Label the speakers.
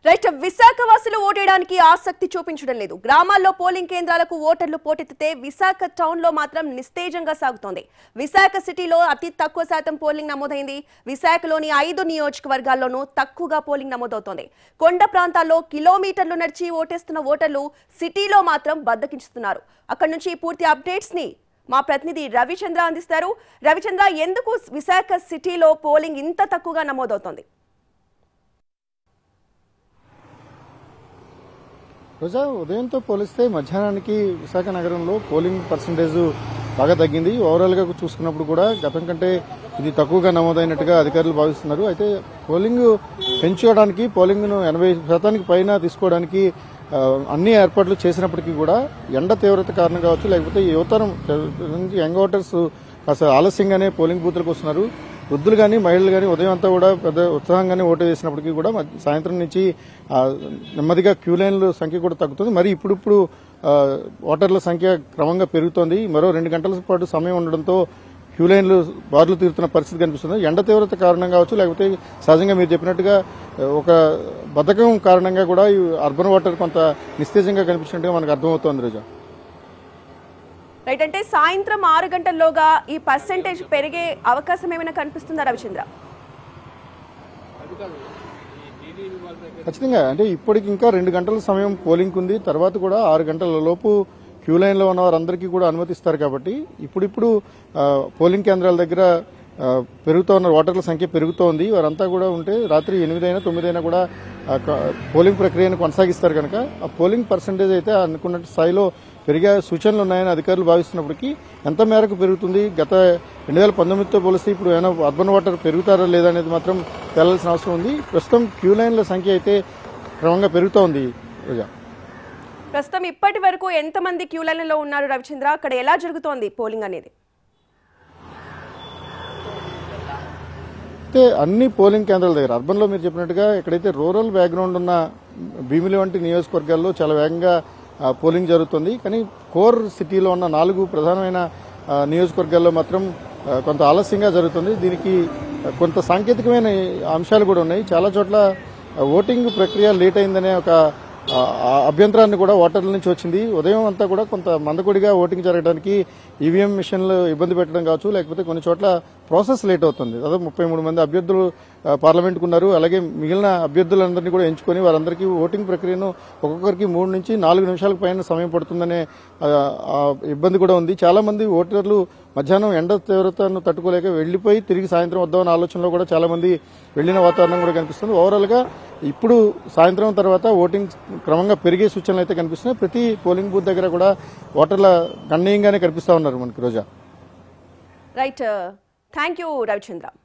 Speaker 1: right Visakha వాసులు ఓటేయడానికి ఆసక్తి చూపించడం లేదు గ్రామాల్లో పోలింగ్ కేంద్రాలకు ఓటర్లు పోటెత్తితే విశాఖ టౌన్ లో మాత్రం నిస్తేజంగా సాగుతోంది విశాఖ సిటీలో అతి తక్కువ శాతం పోలింగ్ నమోదైంది విశాఖలోని ఐదు నియోజకవర్గాల్లోనూ తక్కువగా పోలింగ్ నమోదవుతోంది కొండ ప్రాంతాల్లో కిలోమీటర్లు నడిచి ఓటేస్తున్న ఓటర్లు సిటీలో మాత్రం బద్దకించుతున్నారు అక్కడి నుంచి పూర్తి అప్డేట్స్ ని మా ప్రతినిధి రవిచంద్ర అందిస్తారు రవిచంద్ర ఎందుకు విశాఖ సిటీలో పోలింగ్ ఇంత తక్కువగా నమోదవుతోంది
Speaker 2: రోజా ఉదయంతో పోలిస్తే మధ్యాహ్నానికి విశాఖ నగరంలో పోలింగ్ పర్సంటేజ్ బాగా తగ్గింది ఓవరాల్ గా చూసుకున్నప్పుడు కూడా గతం కంటే ఇది తక్కువగా నమోదైనట్టుగా అధికారులు భావిస్తున్నారు అయితే పోలింగ్ పెంచుకోవడానికి పోలింగ్ ను ఎనభై శాతానికి పైన తీసుకోవడానికి ఆ, అన్ని ఏర్పాట్లు చేసినప్పటికీ కూడా ఎండ తీవ్రత కారణం కావచ్చు లేకపోతే ఈ యువతరం నుంచి యంగ్ ఓటర్స్ కాస్త ఆలస్యంగానే పోలింగ్ బూత్లకు వస్తున్నారు వృద్ధులు కానీ మహిళలు కానీ ఉదయం అంతా కూడా పెద్ద ఉత్సాహంగానే ఓటు వేసినప్పటికీ కూడా మధ్య- సాయంత్రం నుంచి ఆ, నెమ్మదిగా క్యూ లైన్ల సంఖ్య కూడా తగ్గుతుంది మరి ఇప్పుడిప్పుడు ఆ, ఓటర్ల సంఖ్య క్రమంగా పెరుగుతోంది మరో రెండు గంటల పాటు సమయం ఉండడంతో క్యూ లైన్లు బార్లు తీరుతున్న పరిస్థితి కనిపిస్తుంది ఎండ తీవ్రత కారణం కావచ్చు లేకపోతే సహజంగా మీరు చెప్పినట్టుగా ఆ, ఒక బద్ధకం కారణంగా కూడా ఈ అర్బన్ ఓటర్ కొంత నిస్తేజంగా కనిపించినట్టుగా మనకు అర్థమవుతోంది రోజా
Speaker 1: రైట్ అంటే సాయంత్రం ఆరు గంటల్లోగా ఈ పర్సెంటేజ్ పెరిగే అవకాశం ఏమైనా కనిపిస్తుందా రవిచంద్ర
Speaker 2: ఖచ్చితంగా అంటే ఇప్పటికి ఇంకా రెండు గంటల సమయం పోలింగ్ ఉంది తర్వాత కూడా ఆరు గంటల లోపు క్యూ లైన్ లో ఉన్న వారందరికీ కూడా అనుమతిస్తారు కాబట్టి ఇప్పుడిప్పుడు ఆ, పోలింగ్ కేంద్రాల దగ్గర ఆ, పెరుగుతూ ఉన్న ఓటర్ల సంఖ్య పెరుగుతోంది వారంతా కూడా ఉంటే రాత్రి ఎనిమిదైనా తొమ్మిదైనా కూడా ఆ, క- పోలింగ్ ప్రక్రియను కొనసాగిస్తారు కనుక ఆ పోలింగ్ పర్సంటేజ్ అయితే అనుకున్న స్థాయిలో పెరిగే సూచనలు ఉన్నాయని అధికారులు భావిస్తున్నప్పటికీ ఎంత మేరకు పెరుగుతుంది గత రెండు వేల పంతొమ్మిదితో పోలిస్తే ఇప్పుడు ఏమైనా అర్బన్ ఓటర్ పెరుగుతారా లేదా అనేది మాత్రం తేలాల్సిన అవసరం ఉంది ప్రస్తుతం క్యూ లైన్ల సంఖ్య అయితే క్రమంగా పెరుగుతోంది రోజా
Speaker 1: ప్రస్తుతం ఇప్పటి వరకు ఎంతమంది క్యూ లైన్లలో ఉన్నారు రవిచంద్ర అక్కడ ఎలా జరుగుతోంది పోలింగ్ అనేది
Speaker 2: అయితే అన్ని పోలింగ్ కేంద్రాల దగ్గర అర్బన్ లో మీరు చెప్పినట్టుగా ఎక్కడైతే రూరల్ బ్యాక్గ్రౌండ్ ఉన్న భీమిలి వంటి నియోజకవర్గాల్లో చాలా వేగంగా ఆ, పోలింగ్ జరుగుతుంది కానీ కోర్ సిటీలో ఉన్న నాలుగు ప్రధానమైన ఆ, నియోజకవర్గాల్లో మాత్రం ఆ, కొంత ఆలస్యంగా జరుగుతుంది దీనికి ఆ, కొంత సాంకేతికమైన అంశాలు కూడా ఉన్నాయి చాలా చోట్ల ఆ, ఓటింగ్ ప్రక్రియ లేట్ అయిందనే ఒక ఆ, ఆ అభ్యంతరాన్ని కూడా ఓటర్ల నుంచి వచ్చింది ఉదయం అంతా కూడా కొంత మందకొడిగా ఓటింగ్ జరగడానికి ఈవీఎం మిషన్లు ఇబ్బంది పెట్టడం కావచ్చు లేకపోతే కొన్ని చోట్ల ప్రాసెస్ లేట్ అవుతుంది దాదాపు ముప్పై మూడు మంది అభ్యర్థులు ఆ, పార్లమెంట్కు ఉన్నారు అలాగే మిగిలిన అభ్యర్థులందరినీ కూడా ఎంచుకొని వారందరికీ ఓటింగ్ ప్రక్రియను ఒక్కొక్కరికి మూడు నుంచి నాలుగు నిమిషాలకు పైన సమయం పడుతుందనే ఆ, ఆ ఇబ్బంది కూడా ఉంది చాలా మంది ఓటర్లు మధ్యాహ్నం ఎండ తీవ్రతను తట్టుకోలేక వెళ్లిపోయి తిరిగి సాయంత్రం వద్దామన్న ఆలోచనలో కూడా చాలా మంది వెళ్లిన వాతావరణం కూడా కనిపిస్తుంది ఓవరాల్ గా ఇప్పుడు సాయంత్రం తర్వాత ఓటింగ్ క్రమంగా పెరిగే సూచనలు అయితే కనిపిస్తున్నాయి ప్రతి పోలింగ్ బూత్ దగ్గర కూడా ఓటర్ల గణనీయంగానే కనిపిస్తా ఉన్నారు మనకి Roja
Speaker 1: right thank you Ravichandra